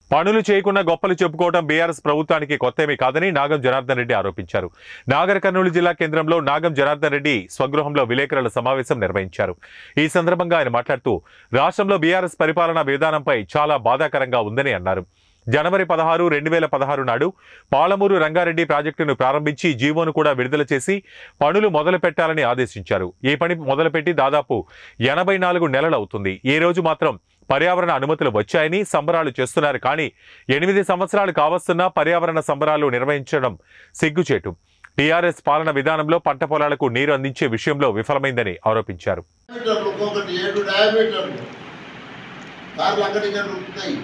పనులు చేయకుండా గొప్పలు చెప్పుకోవడం బీఆర్ఎస్ ప్రభుత్వానికి కొత్తేమీ కాదని నాగం జనార్దన్ రెడ్డి ఆరోపించారు నాగర్ కర్నూలు జిల్లా కేంద్రంలో నాగం జనార్దన్ రెడ్డి స్వగృహంలో విలేకరుల సమావేశం నిర్వహించారు ఈ సందర్భంగా ఆయన మాట్లాడుతూ రాష్ట్రంలో బీఆర్ఎస్ పరిపాలనా విధానంపై చాలా బాధాకరంగా ఉందని అన్నారు జనవరి పదహారు రెండు వేల పదహారు నాడు పాలమూరు రంగారెడ్డి ప్రాజెక్టును ప్రారంభించి జీవోను కూడా విడుదల చేసి పనులు మొదలు పెట్టాలని ఆదేశించారు ఈ పని మొదలుపెట్టి దాదాపు ఎనభై నాలుగు నెలలవుతుంది ఈ రోజు మాత్రం పర్యావరణ అనుమతులు వచ్చాయని సంబరాలు చేస్తున్నారు కానీ ఎనిమిది సంవత్సరాలు కావస్తున్నా పర్యావరణ సంబరాలు నిర్వహించడం సిగ్గుచేటు టీఆర్ఎస్ పాలన విధానంలో పంట పొలాలకు నీరు అందించే విషయంలో విఫలమైందని ఆరోపించారు డయామీటర్లు ఒక్కొక్కటి ఏడు డయామీటర్లు కార్లు అక్కడిక్కడ ఉంటాయి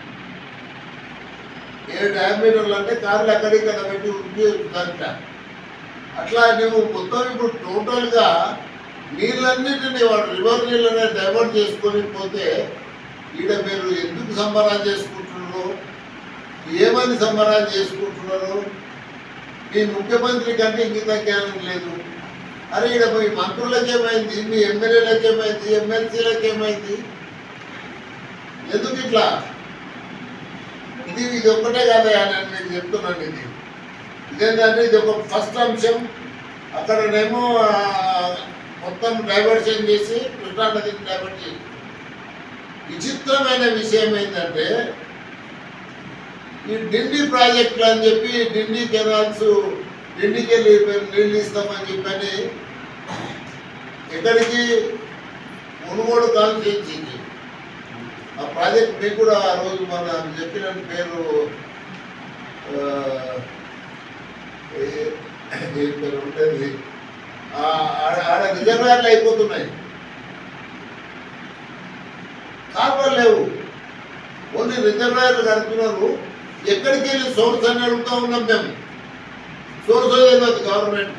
ఏడు డయామీటర్లు అంటే కార్లు అక్కడిక్కడ పెట్టి ఉంటుందంట అట్లా నువ్వు మొత్తం ఇప్పుడు టోటల్గా నీళ్ళన్నిటినీ వాడు రివర్ నీళ్ళనే డైవర్ట్ చేసుకొని పోతే ఈడ మీరు ఎందుకు సంబరాలు చేసుకుంటున్నారు ఏమని సంబరాలు చేసుకుంటున్నారు మీ ముఖ్యమంత్రి కంటే ఇంగిత జ్ఞానం లేదు అరే ఇక్కడ మీ మంత్రులకు ఏమైంది మీ ఎమ్మెల్యేలకు ఏమైంది ఎమ్మెల్సీలకు ఏమైంది ఎందుకు ఇట్లా ఇది ఇది ఒక్కటే కదా నేను మీకు చెప్తున్నాను ఇది ఇదేంటంటే ఇది ఒక ఫస్ట్ అంశం అక్కడనేమో ఆ, మొత్తం డైవర్షన్ చేసి కృష్ణానదిని డైవర్ట్ చేసి విచిత్రమైన విషయం ఏంటంటే ఈ డిండి ప్రాజెక్టులు అని చెప్పి డిండి కెనాల్స్ డిండికి వెళ్ళి నీళ్ళు ఇస్తామని చెప్పని ఎక్కడికి మునుగోడు కాన్స్టిట్యున్సీకి ఆ ప్రాజెక్ట్ మీకు కూడా ఆ రోజు మన చెప్పిన పేరు ఆ, ఏ- ఏం పేరు ఉంటుంది ఆ, ఆడ ఆడ రిజర్వాయర్లు అయిపోతున్నాయి కాలువలు లేవు ఓన్లీ రిజర్వాయర్లు కడుతున్నారు ఎక్కడికి వెళ్ళి సోర్స్ అని అడుగుతా ఉన్నాం మేము సోర్స్ ఏదో గవర్నమెంట్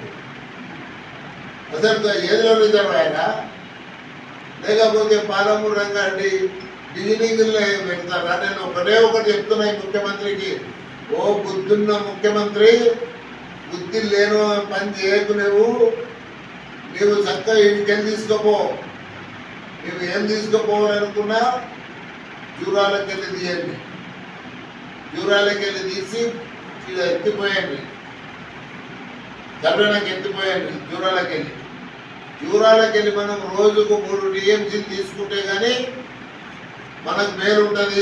అసలు ఏదో రిజర్వాయరా లేకపోతే పాలమూరు రంగారెడ్డి బిగినింగ్లో పెడతారా నేను ఒకటే ఒకటి చెప్తున్నా ఈ ముఖ్యమంత్రికి ఓ బుద్ధున్న ముఖ్యమంత్రి బుద్ధి లేను పని చేయకు నువ్వు నీవు చక్కగా ఇంటికెళ్ళి తీసుకోపో నువ్వు ఏం తీసుకోపోవాలనుకున్నా జూరాలకు వెళ్ళి తీయండి జూరాలకు వెళ్ళి తీసి ఇది ఎత్తిపోయండి కరోనాకి ఎత్తిపోయండి జూరాలకు వెళ్ళి జూరాలకు వెళ్ళి మనం రోజుకు మూడు టీఎంసీలు తీసుకుంటే కానీ మనకు మేలు ఉంటుంది